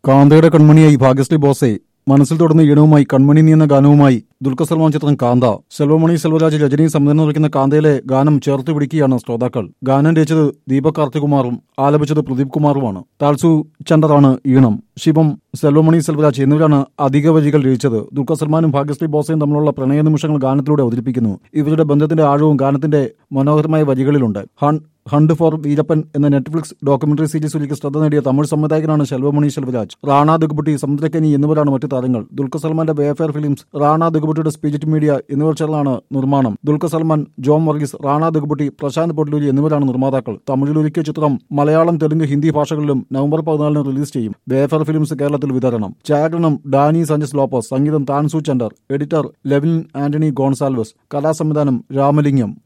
കാന്തയുടെ കൺമണിയായി ഭാഗ്യശ്രീ ബോസെ മനസ്സിൽ തുടർന്ന് ഈണവുമായി കൺമണി നീ എന്ന ഗാനവുമായി ദുൽഖർ സൽമാൻ ചിത്രം കാന്ത സെൽവമണി സെൽവരാജ് രജനി സംവിധാനം നിർവഹിക്കുന്ന കാന്തയിലെ ഗാനം ചേർത്ത് പിടിക്കുകയാണ് ശ്രോതാക്കൾ ഗാനം രചിച്ചത് ദീപക് കാർത്തികുമാറും ആലപിച്ചത് പ്രദീപ് കുമാറുമാണ് താൽസു ചണ്ടറാണ് ഈണം ശിവം സെൽവമണി സെൽവരാജ് എന്നിവരാണ് അധിക വരികൾ രചിച്ചത് ദുൽഖർ സൽമാനും ഭാഗ്യശ്രീ ബോസയും തമ്മിലുള്ള പ്രണയ നിമിഷങ്ങൾ ഗാനത്തിലൂടെ അവതരിപ്പിക്കുന്നു ഇവരുടെ ബന്ധത്തിന്റെ ആഴവും ഗാനത്തിന്റെ മനോഹരമായ വരികളിലുണ്ട് ഹൺ ഹണ്ട് ഫോർ വീരപ്പൻ എന്ന നെറ്റ്ഫ്ലിക്സ് ഡോക്യുമെന്ററി സീരീസ് ഒരുക്കി ശ്രദ്ധ നേടിയ തമിഴ് സംവിധായകനാണ് ശെൽവമണി ശെൽവരാജ് റാണ ദുഗുപുട്ടി സമുദ്രക്കനി എന്നിവരാണ് മറ്റു താരങ്ങൾ ദുൽഖർ സൽമാന്റെ വേഫെയർ ഫിലിംസ് റാണ ദുഗുപുട്ടിയുടെ സ്പിരിറ്റ് മീഡിയ എന്നിവർ ചേർന്നാണ് നിർമ്മാണം ദുൽഖർ സൽമാൻ ജോം വർഗീസ് റാണ ദുഗുപുട്ടി പ്രശാന്ത് പൊട്ലൂരി എന്നിവരാണ് നിർമ്മാതാക്കൾ തമിഴിൽ ഒരുക്കിയ ചിത്രം മലയാളം തെലുങ്ക് ഹിന്ദി ഭാഷകളിലും നവംബർ പതിനാലിന് റിലീസ് ചെയ്യും വേഫെയർ ഫിലിംസ് കേരളത്തിൽ വിതരണം ഛായാഗ്രഹണം ഡാനി സഞ്ജസ് ലോപ്പസ് സംഗീതം താൻസു ചണ്ടർ എഡിറ്റർ ലെവിൻ ആന്റണി ഗോൺസാൽവസ് കലാസംവിധാനം രാമലിംഗം